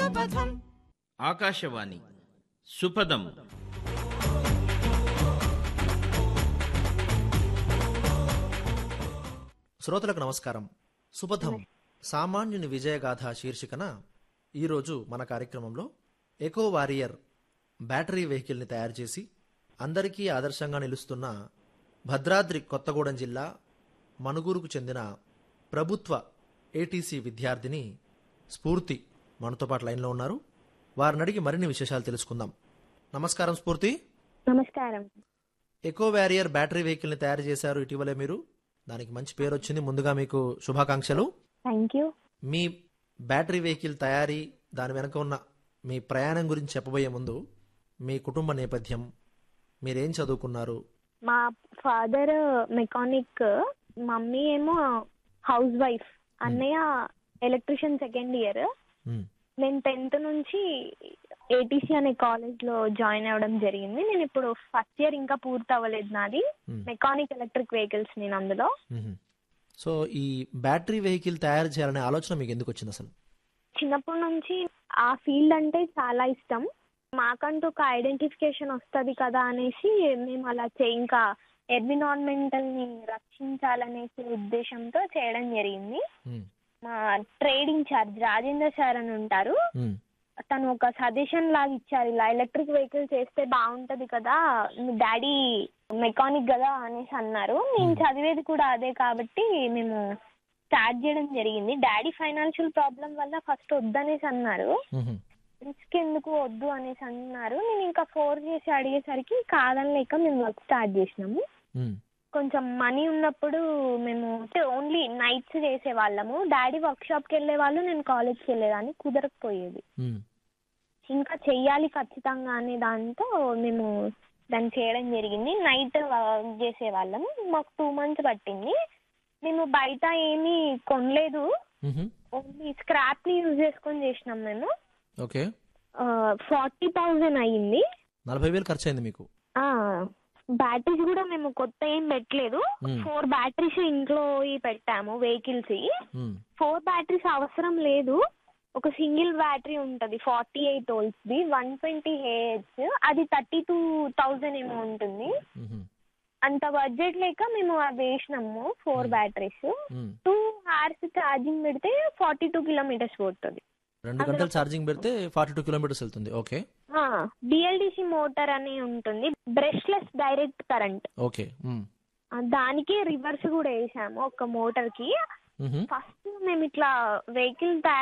సుపథం ఆకాశవాణి సుపదం శ్రోతలకు నమస్కారం సుపథం సామాన్యుని విజయగాథ శీర్షికన ఈరోజు మన కార్యక్రమంలో ఎకో వారియర్ బ్యాటరీ వెహికల్ని తయారు చేసి అందరికీ ఆదర్శంగా నిలుస్తున్న భద్రాద్రి కొత్తగూడెం జిల్లా మనుగూరుకు చెందిన ప్రభుత్వ ఏటీసీ విద్యార్థిని స్ఫూర్తి మనతో పాటు లైన్లో ఉన్నారు వారిని అడిగి మరిన్ని విశేషాలు తెలుసుకుందాం నమస్కారం స్ఫూర్తి నమస్కారం ఎకో వ్యారియర్ బ్యాటరీ వెహికల్ని తయారు చేశారు ఇటీవలే మీరు దానికి మంచి పేరు వచ్చింది ముందుగా మీకు శుభాకాంక్షలు థ్యాంక్ యూ మీ బ్యాటరీ వెహికల్ తయారీ దాని వెనక ఉన్న మీ ప్రయాణం గురించి చెప్పబోయే ముందు మీ కుటుంబ నేపథ్యం మీరేం చదువుకున్నారు మా ఫాదర్ మెకానిక్ మమ్మీ ఏమో హౌస్ వైఫ్ అన్నయ్య ఎలక్ట్రిషియన్ సెకండ్ ఇయర్ మ్, నేను టెన్త్ నుంచి ఏటీసీ అనే కాలేజ్ లో జాయిన్ అవ్వడం జరిగింది నేను ఇప్పుడు ఫస్ట్ ఇయర్ ఇంకా పూర్తి అవ్వలేదు నాది మ్, మెకానిక్ ఎలక్ట్రిక్ వెహికల్స్ నేను అందులో మ్హూ. సో ఈ బ్యాటరీ వెహికల్ తయారు చేయాలనే ఆలోచన మీకు ఎందుకు వచ్చింది అసలు చిన్నప్పటి నుంచి ఆ ఫీల్డ్ అంటే చాలా ఇష్టం మాకంటూ ఒక ఐడెంటిఫికేషన్ వస్తుంది కదా అనేసి మేము అలా చే ఇంకా ఎన్విరాన్మెంటల్ ని రక్షించాలనేసి ఉద్దేశంతో చేయడం జరిగింది మ్, మా ట్రేడ్ ఇన్ఛార్జ్ రాజేంద్ర సార్ అని ఉంటారు మ్, తను ఒక సజెషన్ లాగా ఇచ్చారు ఇలా ఎలక్ట్రిక్ వెహికల్ చేస్తే బాగుంటది కదా మీ డాడీ మెకానిక్ కదా అనేసి అన్నారు నేను చదివేది కూడా అదే కాబట్టి మేము స్టార్ట్ చేయడం జరిగింది డాడీ ఫైనాన్షియల్ ప్రాబ్లం వల్ల ఫస్ట్ వద్దనేసి అన్నారు మ్హూ. రిస్క్ ఎందుకు వద్దు అనేసి అన్నారు నేను ఇంకా ఫోర్ చేసి అడిగేసరికి కాదనలేక మేము వర్క్ స్టార్ట్ చేసినాము మ్, కొంచెం మనీ ఉన్నప్పుడు మేము ఓన్లీ నైట్స్ చేసేవాళ్ళము డాడీ వర్క్ షాప్కి వెళ్ళే వాళ్ళు నేను కాలేజ్కి వెళ్ళేదాన్ని కుదరకపోయేది మ్, ఇంకా చెయ్యాలి ఖచ్చితంగా అనే దాంతో మేము దాన్ని చేయడం జరిగింది నైట్ వర్క్ చేసేవాళ్ళం మాకు టూ మంత్స్ పట్టింది మేము బయట ఏమీ కొనలేదు మ్హూ. ఓన్లీ స్క్రాప్ ని యూజ్ చేసుకొని చేసినాం మేము ఓకే ఫార్టీ థౌజండ్ అయ్యింది నలభై వేలు ఖర్చు అయింది మీకు బ్యాటరీస్ కూడా మేము కొత్త ఏం పెట్టలేదు Hmm. ఫోర్ బ్యాటరీస్ ఇంట్లో పెట్టాము వెహికల్స్ మ్, ఫోర్ బ్యాటరీస్ అవసరం లేదు ఒక సింగిల్ బ్యాటరీ ఉంటది ఫార్టీ ఎయిట్ వోల్ట్స్ ది వన్ ట్వంటీ హెచ్ అది థర్టీ టూ థౌజండ్ ఏమో ఉంటుంది మ్హూ. అంత బడ్జెట్ లేక మేము అది వేసినాము ఫోర్ బ్యాటరీస్ మ్. టూ అవర్స్ ఛార్జింగ్ పెడితే ఫార్టీ టూ కిలోమీటర్స్ పోతుంది రెండు గంటలు ఛార్జింగ్ పెడితే ఫార్టీ టూ కిలోమీటర్స్ వెళ్తుంది ఓకే బిఎల్డిసి మోటార్ అని ఉంటుంది బ్రష్లెస్ డైరెక్ట్ కరెంట్ ఓకే మ్, దానికి రివర్స్ కూడా వేసాము ఒక మోటార్ కి మ్హూ. ఫస్ట్ మేము ఇట్లా వెహికల్